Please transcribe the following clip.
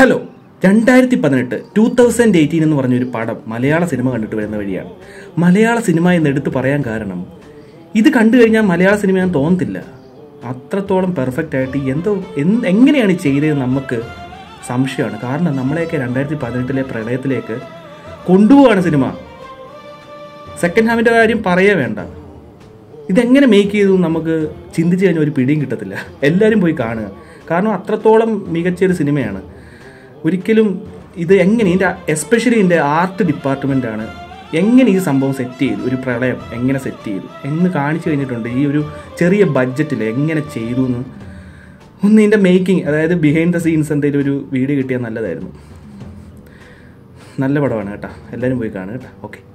hello രണ്ടായിരത്തി പതിനെട്ട് two thousand eighteen എന്ന് പറഞ്ഞൊരു പടം മലയാള സിനിമ കണ്ടിട്ട് വരുന്ന വഴിയാണ് മലയാള സിനിമ എന്ന് എടുത്ത് പറയാൻ കാരണം ഇത് കണ്ടു കഴിഞ്ഞാൽ മലയാള സിനിമയാണെന്ന് തോന്നത്തില്ല അത്രത്തോളം പെർഫെക്റ്റ് ആയിട്ട് എന്തോ എന്ത് എങ്ങനെയാണ് ഈ ചെയ്തത് നമുക്ക് സംശയമാണ് കാരണം നമ്മളെയൊക്കെ രണ്ടായിരത്തി പതിനെട്ടിലെ പ്രളയത്തിലേക്ക് കൊണ്ടുപോവാണ് സിനിമ സെക്കൻഡ് ഹാമിൻ്റെ കാര്യം പറയേ വേണ്ട ഇതെങ്ങനെ മേക്ക് ചെയ്തു എന്ന് നമുക്ക് ചിന്തിച്ച് കഴിഞ്ഞാൽ ഒരു പിടിയും കിട്ടത്തില്ല എല്ലാവരും പോയി കാണുക കാരണം അത്രത്തോളം മികച്ചൊരു സിനിമയാണ് ഒരിക്കലും ഇത് എങ്ങനെ ഇതിൻ്റെ എസ്പെഷ്യലി ഇതിൻ്റെ ആർട്ട് ഡിപ്പാർട്ട്മെൻറ്റാണ് എങ്ങനെ ഈ സംഭവം സെറ്റ് ചെയ്തു ഒരു പ്രളയം എങ്ങനെ സെറ്റ് ചെയ്തു എന്ന് കാണിച്ചു കഴിഞ്ഞിട്ടുണ്ട് ഈ ഒരു ചെറിയ ബഡ്ജറ്റിൽ എങ്ങനെ ചെയ്തു എന്ന് ഒന്ന് ഇതിൻ്റെ മേക്കിംഗ് അതായത് ബിഹൈൻഡ് ദ സീൻസ് എന്തെങ്കിലും ഒരു വീഡിയോ കിട്ടിയാൽ നല്ലതായിരുന്നു നല്ല പടമാണ് കേട്ടോ എല്ലാവരും പോയി കാണുക കേട്ടോ ഓക്കെ